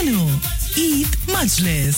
Dano Eid Majlis.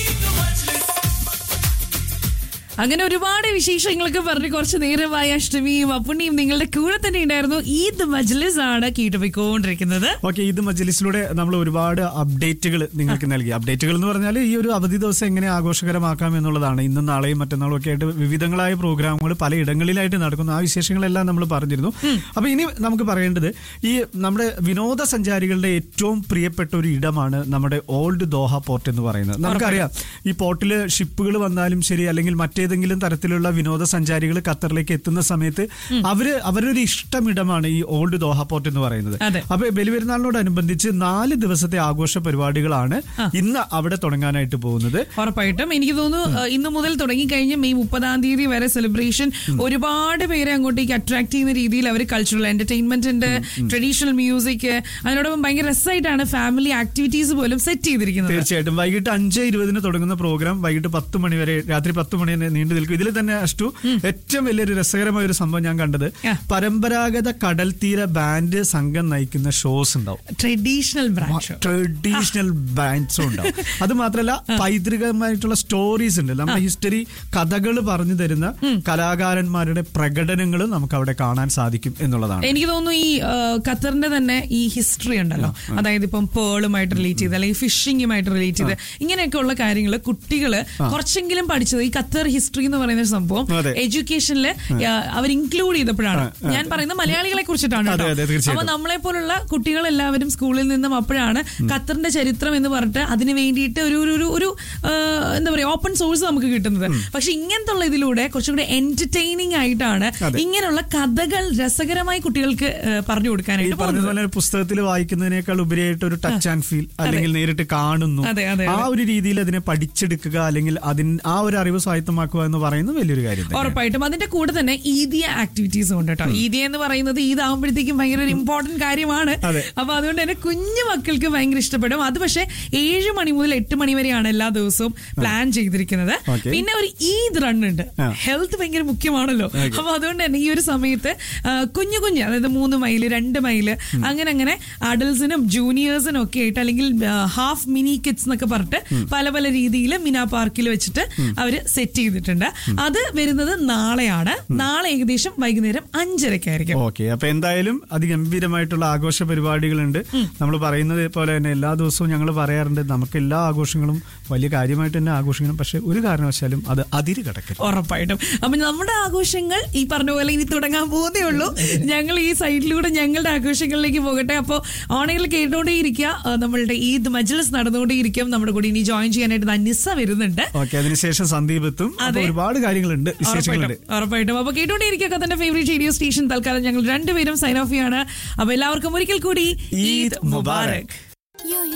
അങ്ങനെ ഒരുപാട് വിശേഷങ്ങളൊക്കെ പറഞ്ഞ് കുറച്ച് നേരമായി അഷ്ടമിയും അപ്പുണ്ണിയും നിങ്ങളുടെ കൂടെ തന്നെ ഉണ്ടായിരുന്നു ഈദ് മജ്ലിസ് ആണ് കേട്ടുപോയിക്കൊണ്ടിരിക്കുന്നത് ഓക്കെ ഇത് മജ്ലിസിലൂടെ നമ്മൾ ഒരുപാട് അപ്ഡേറ്റുകൾ നിങ്ങൾക്ക് നൽകി അപ്ഡേറ്റുകൾ എന്ന് പറഞ്ഞാൽ ഈ ഒരു അവധി ദിവസം എങ്ങനെ ആഘോഷകരമാക്കാം എന്നുള്ളതാണ് ഇന്നും നാളെയും മറ്റന്നാളും ഒക്കെ ആയിട്ട് വിവിധങ്ങളായ പ്രോഗ്രാമുകൾ പലയിടങ്ങളിലായിട്ട് നടക്കുന്നു ആ വിശേഷങ്ങളെല്ലാം നമ്മൾ പറഞ്ഞിരുന്നു അപ്പൊ ഇനി നമുക്ക് പറയേണ്ടത് ഈ നമ്മുടെ വിനോദസഞ്ചാരികളുടെ ഏറ്റവും പ്രിയപ്പെട്ട ഒരു ഇടമാണ് നമ്മുടെ ഓൾഡ് ദോഹ പോർട്ട് എന്ന് പറയുന്നത് നമുക്കറിയാം ഈ പോർട്ടില് ഷിപ്പുകൾ വന്നാലും ശരി അല്ലെങ്കിൽ മറ്റേതെങ്കിലും തരത്തിലുള്ള വിനോദസഞ്ചാരികൾ ഖത്തറിലേക്ക് എത്തുന്ന സമയത്ത് അവര് അവരുടെ ഒരു ഇഷ്ടമിടമാണ് ഈ ഓൾഡ് ദോഹ പോർട്ട് എന്ന് പറയുന്നത് അതെ. അപ്പൊ ബലിപെരുന്നാളിനോടനുബന്ധിച്ച് നാല് ദിവസത്തെ ആഘോഷ പരിപാടികളാണ് ഇന്ന് അവിടെ തുടങ്ങാനായിട്ട് പോകുന്നത് ഉറപ്പായിട്ടും എനിക്ക് തോന്നുന്നു ഏഹ്, ഇന്ന് മുതൽ തുടങ്ങിക്കഴിഞ്ഞ് മെയ് മുപ്പതാം തീയതി വരെ സെലിബ്രേഷൻ ഒരുപാട് പേരെ അങ്ങോട്ടേക്ക് അട്രാക്ട് ചെയ്യുന്ന രീതിയിൽ അവർ കൾച്ചറൽ എന്റർടൈൻമെന്റ് ഉണ്ട് ട്രഡീഷണൽ മ്യൂസിക് അതിനോടൊപ്പം ഭയങ്കര രസമായിട്ടാണ് ഫാമിലി ആക്ടിവിറ്റീസ് പോലും സെറ്റ് ചെയ്തിരിക്കുന്നത് തീർച്ചയായിട്ടും വൈകിട്ട് അഞ്ച് ഇരുപതിന് തുടങ്ങുന്ന പ്രോഗ്രാം വൈകിട്ട് പത്ത് മണി വരെ രാത്രി പത്ത് മണി വരെ നീണ്ടു നിൽക്കും ഇതിൽ തന്നെ അഷ്ടു ഏറ്റവും വലിയൊരു രസകരമായ ഒരു സംഭവം ഞാൻ കണ്ടത് ആ. പരമ്പരാഗത കടൽ തീര ബാൻഡ് സംഘം നയിക്കുന്ന ഷോസ് ഉണ്ടാവും ട്രഡീഷണൽ ബ്രാൻഡ് ട്രഡീഷണൽ ബാൻഡ്സും ഉണ്ടാവും അത് മാത്രമല്ല പൈതൃകമായിട്ടുള്ള സ്റ്റോറീസ് ഉണ്ട് നമ്മുടെ ഹിസ്റ്ററി കഥകൾ പറഞ്ഞു തരുന്ന കലാകാരന്മാരുടെ പ്രകടനങ്ങളും നമുക്ക് അവിടെ കാണാൻ സാധിക്കും എന്നുള്ളതാണ് എനിക്ക് തോന്നുന്നു ഈ ആ, ഖത്തറിന്റെ തന്നെ ഈ ഹിസ്റ്ററി ഉണ്ടല്ലോ അതായത് ഇപ്പം പേളുമായിട്ട് റിലേറ്റ് ചെയ്ത് അല്ലെങ്കിൽ ഫിഷിംഗുമായിട്ട് റിലേറ്റ് ചെയ്ത് ഇങ്ങനെയൊക്കെ ഉള്ള കാര്യങ്ങൾ കുട്ടികള് കുറച്ചെങ്കിലും പഠിച്ചത് ഈ ഖത്തർ ഹിസ്റ്ററി എന്ന് പറയുന്ന ഒരു സംഭവം അതെ. എഡ്യൂക്കേഷനിൽ അവർ ഇൻക്ലൂഡ് ചെയ്തപ്പോഴാണ് ഞാൻ പറയുന്ന മലയാളികളെ കുറിച്ചിട്ടാണ് അതെ, കേട്ടോ. അതെ, തീർച്ചയായിട്ടും. അപ്പൊ നമ്മളെ പോലുള്ള കുട്ടികളെല്ലാവരും സ്കൂളിൽ നിന്നും അപ്പോഴാണ് ഖത്തറിന്റെ ചരിത്രം എന്ന് പറഞ്ഞിട്ട് അതിന് വേണ്ടിയിട്ട് ഒരു ഒരു- ഒരു ഒരു ആ, എന്താ പറയാ ഓപ്പൺ സോഴ്സ് നമുക്ക് കിട്ടുന്നത് പക്ഷെ ഇങ്ങനത്തെ ഉള്ള ഇതിലൂടെ കുറച്ചും കൂടി എന്റർടൈനിങ് ആയിട്ടാണ് അതെ. ഇങ്ങനെയുള്ള കഥകൾ രസകരമായി കുട്ടികൾക്ക് ആ, പറഞ്ഞു ഈ കൊടുക്കാനായിട്ട് പോകുന്നത് പറഞ്ഞതുപോലെ പുസ്തകത്തിൽ വായിക്കുന്നതിനേക്കാൾ ഉപരിയായിട്ട് ഒരു ടച്ച് ആൻഡ് ഫീൽ അല്ലെങ്കിൽ നേരിട്ട് കാണുന്നു അതെ, അതെ, ആ അതെ. ഒരു രീതിയിൽ അതിനെ പഠിച്ചെടുക്കുക അല്ലെങ്കിൽ അതിന് ആ ഒരു അറിവ് സ്വായത്തമാക്കുക എന്ന് പറയുന്നത് വലിയൊരു കാര്യം തന്നെ ഉറപ്പായിട്ടും അതിന്റെ കൂടെ തന്നെ ഈദിയ ആക്ടിവിറ്റീസും ഉണ്ട് കേട്ടോ ഈദിയ എന്ന് പറയുന്നത് ഈദ് ആകുമ്പോഴത്തേക്കും ഭയങ്കര ഒരു ഇമ്പോർട്ടന്റ് കാര്യമാണ് അതെ. അപ്പൊ അതുകൊണ്ട് തന്നെ കുഞ്ഞു മക്കൾക്ക് ഭയങ്കര ഇഷ്ടപ്പെടും അത് പക്ഷേ ഏഴ് മണി മുതൽ എട്ട് മണി വരെയാണ് എല്ലാ ദിവസവും പ്ലാൻ ചെയ്തിരിക്കുന്നത് Okay. പിന്നെ ഒരു ഈദ് റൺ ഉണ്ട് ആ. ഹെൽത്ത് ഭയങ്കര മുഖ്യമാണല്ലോ അപ്പൊ അതുകൊണ്ട് തന്നെ ഈ ഒരു സമയത്ത് ആ, കുഞ്ഞു കുഞ്ഞ് അതായത് മൂന്ന് മൈല് രണ്ട് മൈല് അങ്ങനെ അങ്ങനെ അഡൽസിനും ജൂനിയേഴ്സിനും ഒക്കെ ആയിട്ട് അല്ലെങ്കിൽ ഹാഫ് മിനി കിഡ്സ് എന്നൊക്കെ പറഞ്ഞിട്ട് പല പല രീതിയിൽ മിന പാർക്കിൽ വെച്ചിട്ട് അവര് സെറ്റ് ചെയ്തിട്ടുണ്ട് അത് വരുന്നത് നാളെയാണ് നാളെ ഏകദേശം വൈകുന്നേരം അഞ്ചരക്കായിരിക്കും ഓക്കെ അപ്പൊ എന്തായാലും അതിഗംഭീരമായിട്ടുള്ള ആഘോഷ പരിപാടികളുണ്ട് നമ്മൾ പറയുന്നത് പോലെ തന്നെ എല്ലാ ദിവസവും ഞങ്ങൾ പറയാറുണ്ട് നമുക്ക് എല്ലാ ആഘോഷങ്ങളും വലിയ കാര്യമായിട്ട് തന്നെ ആഘോഷിക്കണം പക്ഷെ ഒരു കാരണവശാലും അത് അതിര് കടക്കരുത് ഉറപ്പായിട്ടും അപ്പൊ നമ്മുടെ ആഘോഷങ്ങൾ ഈ പറഞ്ഞ പോലെ ഇനി തുടങ്ങാൻ പോകുന്നേ ഉള്ളൂ ഞങ്ങൾ ഈ സൈഡിലൂടെ ഞങ്ങളുടെ ആഘോഷങ്ങളിലേക്ക് പോകട്ടെ അപ്പോൾ ഓണയിൽ കേട്ടുകൊണ്ടേയിരിക്കുക ആ, നമ്മളുടെ ഈദ് മജ്ലിസ് നടന്നുകൊണ്ടേയിരിക്കും നമ്മുടെ കൂടെ ഇനി ജോയിൻ ചെയ്യാനായിട്ട് നിസ്സ വരുന്നുണ്ട് ഓക്കെ അതിനുശേഷം സന്ദീപ് എത്തും അപ്പൊ അതെ. ഒരുപാട് കാര്യങ്ങളുണ്ട് വിശേഷങ്ങളുണ്ട് ഉറപ്പായിട്ടും ഉറപ്പായിട്ടും അപ്പൊ കേട്ടോണ്ടിരിക്കുക തന്റെ ഫേവറേറ്റ് റേഡിയോ സ്റ്റേഷൻ തൽക്കാലം ഞങ്ങൾ രണ്ടുപേരും സൈൻ ഓഫ് ചെയ്യാണ് അപ്പൊ എല്ലാവർക്കും ഒരിക്കൽ കൂടി ഈദ് മുബാറക്. Yo,